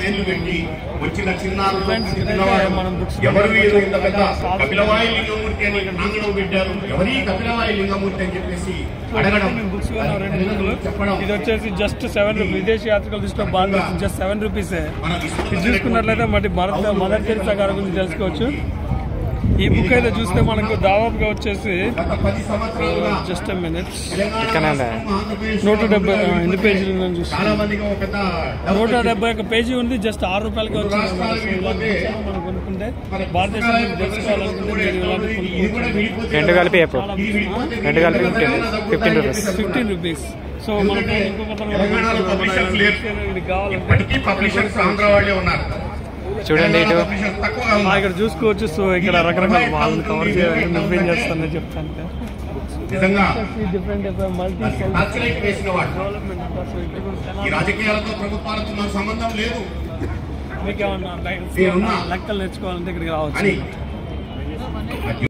పేర్లు పెట్టి వచ్చిన చిన్నారు Friends, ఇదైతే చిన్నవాడు మనం books ఎవరు వీరు ఇంత పెద్ద సాధు- కపిలవాయి లింగమూర్తి అని ప్రాంగణం పెట్టారు ఎవరి కపిలవాయి లింగమూర్తి అని చెప్పేసి అడగడం బుక్స్ కొన్నాం రెండు బుక్లు చెప్పడం ఇది వచ్చేసి జస్ట్ సెవెన్ రూపీస్ విదేశీ యాత్రికుల దృష్టిలో భారతదేశం జస్ట్ సెవెన్ రూపీసే మన ఇది చూసుకున్నట్లయితే మరి భారత మదర్ తెరిసా గారి గురించి తెలుసుకోవచ్చు ఈ బుక్ అయితే చూస్తే మనకు దాదాపుగా వచ్చేసి గత పది సంవత్సరాలుగా జస్ట్ మినిట్ తెలంగాణ రాష్ట్రం, ఆంధ్రప్రదేశ్ నూట డెబ్బై ఆ, ఎన్ని పేజీలు ఉందని చూస్తే చాలా మందికి ఒక పెద్ద నూట డెబ్బై ఒక పేజీ ఉంది జస్ట్ ఆరు రూపాయలకి వచ్చింది అన్నమాట. సో ఇలాంటి పుస్తకాలు మనం కొనుక్కుంటే భారతదేశం గురించి తెలుసుకోవాలనుకుంటే మీరు ఇలాంటి ఇది కూడా కొనుక్కోవచ్చు విడిపోతే రెండు కలిపి చెప్పు చాలా రెండు కలిపి fifteen fifteen rupees fifteen rupees so మనకు ఇంకొక తెలంగాణలో publishers లేరు. ఇది కావాలంటే ఇప్పటికీ పబ్లిషర్స్ ఆంధ్ర వాళ్ళే ఉన్నారు చూడండి ఇటు పబ్లిషర్స్ తక్కువగా ఆ, ఉన్నారు ఇక్కడ చూసుకోవచ్చు సో ఇక్కడ రకరకాల వాళ్ళని కవర్ చేయాలని నువ్వేం చేస్తానని చెప్తాను నిజంగా డిఫరెంట్ మల్టీ నక్సలైట్ వేసిన వాడు డెవలప్మెంట్ అంతా సో ఇక్కడ కూడా ఈ తెలంగాణ రాజకీయాలతో ప్రభుత్వాలతో నాకు సంబంధం లేదు మీకు ఏమన్నా నేనున్నా. లెక్కలు నేర్చుకోవాలంటే ఇక్కడికి రావచ్చు అని